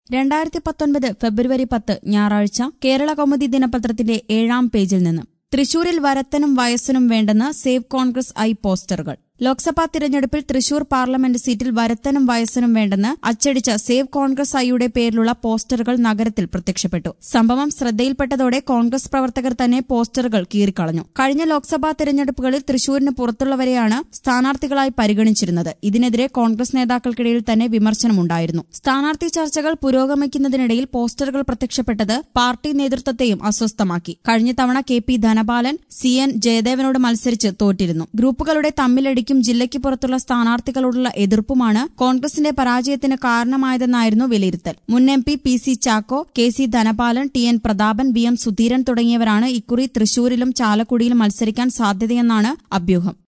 രണ്ടായിരത്തി പത്തൊൻപത് ഫെബ്രുവരി പത്ത് ഞായറാഴ്ച കേരള കൗമുദി ദിനപത്രത്തിന്റെ ഏഴാം പേജിൽ നിന്ന് തൃശൂരിൽ വരത്തനും വയസ്സനും വേണ്ടെന്ന് സേവ് കോൺഗ്രസ് ഐ പോസ്റ്ററുകൾ ലോക്സഭാ തിരഞ്ഞെടുപ്പിൽ തൃശൂർ പാർലമെന്റ് സീറ്റിൽ വരത്തനും വയസ്സനും വേണ്ടെന്ന് അച്ചടിച്ച സേവ് കോൺഗ്രസ് ഐയുടെ പേരിലുള്ള പോസ്റ്ററുകൾ നഗരത്തിൽ പ്രത്യക്ഷപ്പെട്ടു സംഭവം ശ്രദ്ധയിൽപ്പെട്ടതോടെ കോൺഗ്രസ് പ്രവർത്തകർ തന്നെ പോസ്റ്ററുകൾ കീറിക്കളഞ്ഞു കഴിഞ്ഞ ലോക്സഭാ തിരഞ്ഞെടുപ്പുകളിൽ തൃശൂരിന് പുറത്തുള്ളവരെയാണ് സ്ഥാനാർത്ഥികളായി പരിഗണിച്ചിരുന്നത് ഇതിനെതിരെ കോൺഗ്രസ് നേതാക്കൾക്കിടയിൽ തന്നെ വിമർശനമുണ്ടായിരുന്നു സ്ഥാനാർത്ഥി ചർച്ചകൾ പുരോഗമിക്കുന്നതിനിടയിൽ പോസ്റ്ററുകൾ പ്രത്യക്ഷപ്പെട്ടത് പാർട്ടി നേതൃത്വത്തെയും അസ്വസ്ഥമാക്കി കഴിഞ്ഞ തവണ K P Dhanapalan C N ജയദേവനോട് മത്സരിച്ച് തോറ്റിരുന്നു ഗ്രൂപ്പുകളുടെ തമ്മിലടിക്കും ജില്ലയ്ക്ക് പുറത്തുള്ള സ്ഥാനാർത്ഥികളോടുള്ള എതിർപ്പുമാണ് കോൺഗ്രസിന്റെ പരാജയത്തിന് കാരണമായതെന്നായിരുന്നു വിലയിരുത്തൽ മുൻ M P P C Chacko K C Dhanapalan T N Prathapan V M Sudheeran തുടങ്ങിയവരാണ് ഇക്കുറി തൃശൂരിലും ചാലക്കുടിയിലും മത്സരിക്കാൻ സാധ്യതയെന്നാണ് അഭ്യൂഹം